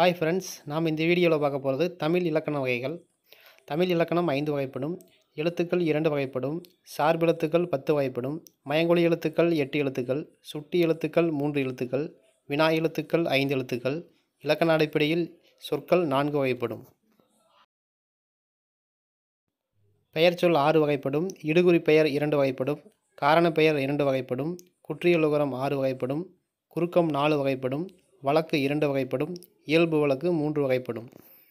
hi friends நாம் இந்த வீடியோவில் பார்க்க போகிறது தமிழ் இலக்கண வகைகள் தமிழ் இலக்கணம் ஐந்து வகைப்படும் எழுத்துக்கள் இரண்டு வகைப்படும் சார்பெழுத்துக்கள் பத்து வகைப்படும் மயங்கொலி எழுத்துக்கள் எட்டு எழுத்துக்கள் சுட்டி எழுத்துக்கள் மூன்று எழுத்துக்கள் வினா எழுத்துக்கள் ஐந்து எழுத்துக்கள் இலக்கண அடிப்படையில் சொற்கள் நான்கு வகைப்படும் பெயர்ச்சொல் ஆறு வகைப்படும் இடுகுறி பெயர் இரண்டு வகைப்படும் காரணப் பெயர் இரண்டு வகைப்படும் குற்றியலுகரம் ஆறு வகைப்படும் குறுக்கம் நாலு வகைப்படும் வழக்கு இரண்டு வகைப்படும் இயல்பு வழக்கு மூன்று வகைப்படும்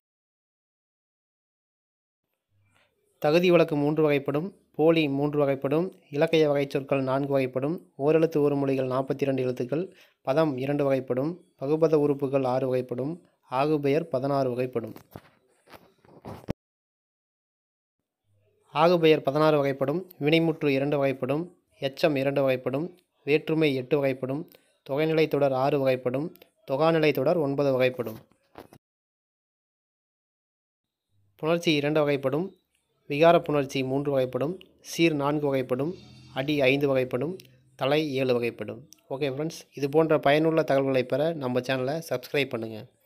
தகுதி வழக்கு மூன்று வகைப்படும் போலி மூன்று வகைப்படும் இலக்கிய வகைச்சொற்கள் நான்கு வகைப்படும் ஓரெழுத்து ஒரு மொழிகள் நாற்பத்தி இரண்டு எழுத்துக்கள் பதம் இரண்டு வகைப்படும் பகுபத உறுப்புகள் ஆறு வகைப்படும் ஆகுபெயர் பதினாறு வகைப்படும் ஆகுபெயர் பதினாறு வகைப்படும் வினைமுற்று இரண்டு வகைப்படும் எச்சம் இரண்டு வகைப்படும் வேற்றுமை எட்டு வகைப்படும் தொகைநிலை தொடர் ஆறு வகைப்படும் தொகாநிலை தொடர் ஒன்பது வகைப்படும் புணர்ச்சி இரண்டு வகைப்படும் விகார புணர்ச்சி மூன்று வகைப்படும் சீர் நான்கு வகைப்படும் அடி ஐந்து வகைப்படும் தலை ஏழு வகைப்படும் ஓகே ஃப்ரெண்ட்ஸ் இது போன்ற பயனுள்ள தகவல்களை பெற நம்ம சேனலை சப்ஸ்கிரைப் பண்ணுங்கள்